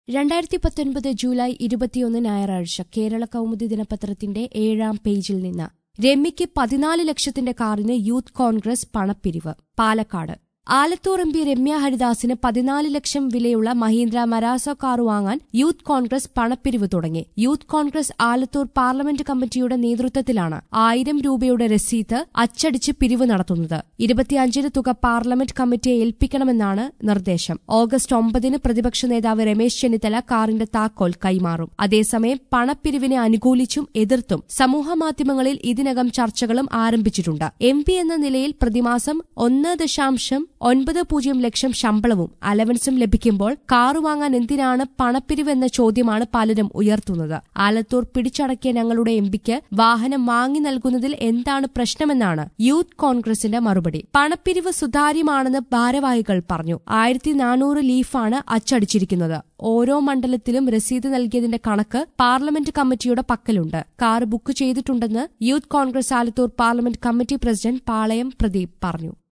രണ്ടായിരത്തി പത്തൊൻപത് ജൂലൈ ഇരുപത്തിയൊന്ന് ഞായറാഴ്ച കേരള കൗമുദി ദിനപത്രത്തിന്റെ ഏഴാം പേജിൽ നിന്ന് രമ്യയ്ക്ക് പതിനാല് ലക്ഷത്തിന്റെ കാറിന് യൂത്ത് കോൺഗ്രസ് പണപ്പിരിവ് പാലക്കാട് ആലത്തൂർ എം പി രമ്യ ഹരിദാസിന് പതിനാല് ലക്ഷം വിലയുള്ള മഹീന്ദ്ര മരാസോ കാർ വാങ്ങാൻ യൂത്ത് കോൺഗ്രസ് പണപ്പിരിവ് തുടങ്ങി യൂത്ത് കോൺഗ്രസ് ആലത്തൂർ പാർലമെന്റ് കമ്മിറ്റിയുടെ നേതൃത്വത്തിലാണ് ആയിരം രൂപയുടെ രസീത് അച്ചടിച്ച് പിരിവ് നടത്തുന്നത് ഇരുപത്തിയഞ്ചിന് തുക പാർലമെന്റ് കമ്മിറ്റിയെ ഏൽപ്പിക്കണമെന്നാണ് നിർദ്ദേശം ഓഗസ്റ്റ് ഒമ്പതിന് പ്രതിപക്ഷ നേതാവ് രമേശ് ചെന്നിത്തല കാറിന്റെ താക്കോൽ കൈമാറും അതേസമയം പണപ്പിരിവിനെ അനുകൂലിച്ചും എതിർത്തും സമൂഹമാധ്യമങ്ങളിൽ ഇതിനകം ചർച്ചകളും ആരംഭിച്ചിട്ടുണ്ട് എം പി എന്ന നിലയിൽ പ്രതിമാസം ഒന്ന് ദശാംശം ഒൻപത് പൂജ്യം ലക്ഷം ശമ്പളവും അലവൻസും ലഭിക്കുമ്പോൾ കാറ് വാങ്ങാൻ എന്തിനാണ് പണപ്പിരിവ് എന്ന ചോദ്യമാണ് പലരും ഉയർത്തുന്നത് ആലത്തൂർ പിടിച്ചടക്കിയ ഞങ്ങളുടെ എംപിക്ക് വാഹനം വാങ്ങി നൽകുന്നതിൽ എന്താണ് പ്രശ്നമെന്നാണ് യൂത്ത് കോൺഗ്രസിന്റെ മറുപടി പണപ്പിരിവ് സുതാര്യമാണെന്ന് ഭാരവാഹികൾ പറഞ്ഞു ആയിരത്തി നാനൂറ് ലീഫാണ് അച്ചടിച്ചിരിക്കുന്നത് ഓരോ മണ്ഡലത്തിലും രസീത് നൽകിയതിന്റെ കണക്ക് പാർലമെന്റ് കമ്മിറ്റിയുടെ പക്കലുണ്ട് കാർ ബുക്ക് ചെയ്തിട്ടുണ്ടെന്ന് youth Congress Alathur parliament committee president Palayam Pradeep പറഞ്ഞു